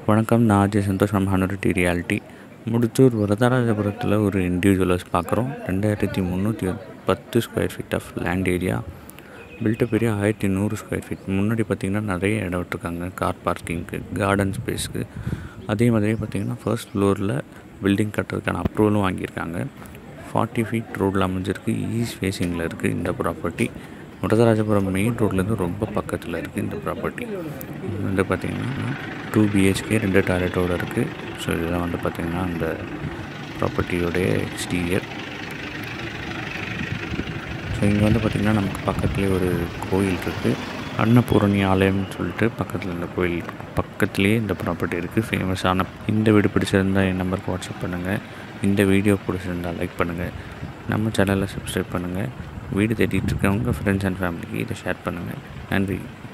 வணக்கம் நான் Ajay Santhosh from hundred reality Mudichur வரதராஜபுரத்தில் ஒரு இண்டிவிஜுவல்ஸ் பார்க்குறோம் ரெண்டாயிரத்தி முந்நூற்றி பத்து square feet of land area built up area ஆயிரத்தி நூறு ஸ்கொயர் ஃபீட் முன்னாடி பார்த்திங்கன்னா நிறைய இடம் விட்டுருக்காங்க கார் பார்க்கிங்க்கு கார்டன் ஸ்பேஸ்க்கு அதே மாதிரி பார்த்திங்கன்னா ஃபர்ஸ்ட் ஃப்ளோரில் பில்டிங் கட்டுறதுக்கான அப்ரூவலும் வாங்கியிருக்காங்க ஃபார்ட்டி ஃபீட் ரோடில் அமைஞ்சிருக்கு ஈஸ்ட் ஃபேஸிங்கில் இருக்குது இந்த ப்ராப்பர்ட்டி வரதராஜபுரம் மெயின் ரோட்லேருந்து ரொம்ப பக்கத்தில் இருக்குது இந்த ப்ராப்பர்ட்டி இது வந்து பார்த்திங்கன்னா டூ பிஹெச்கே ரெண்டு டாய்லெட்டோடு இருக்குது ஸோ இதெல்லாம் வந்து பார்த்திங்கன்னா அந்த ப்ராப்பர்ட்டியோடைய எக்ஸ்டீரியர் ஸோ இங்கே வந்து பார்த்திங்கன்னா நமக்கு பக்கத்துலேயே ஒரு கோயில் இருக்குது அன்னபூரணி ஆலயம்னு சொல்லிட்டு பக்கத்தில் இந்த கோயில் பக்கத்துலேயே இந்த ப்ராப்பர்ட்டி இருக்குது ஃபேமஸான இந்த வீடு பிடிச்சிருந்தால் என் நம்பருக்கு வாட்ஸ்அப் பண்ணுங்கள் இந்த வீடியோ பிடிச்சிருந்தால் லைக் பண்ணுங்கள் நம்ம சேனலை சப்ஸ்கிரைப் பண்ணுங்கள் வீடு தேடிட்டு இருக்கவங்க ஃப்ரெண்ட்ஸ் அண்ட் ஃபேமிலிக்கு இதை ஷேர் பண்ணுங்கள் நன்றி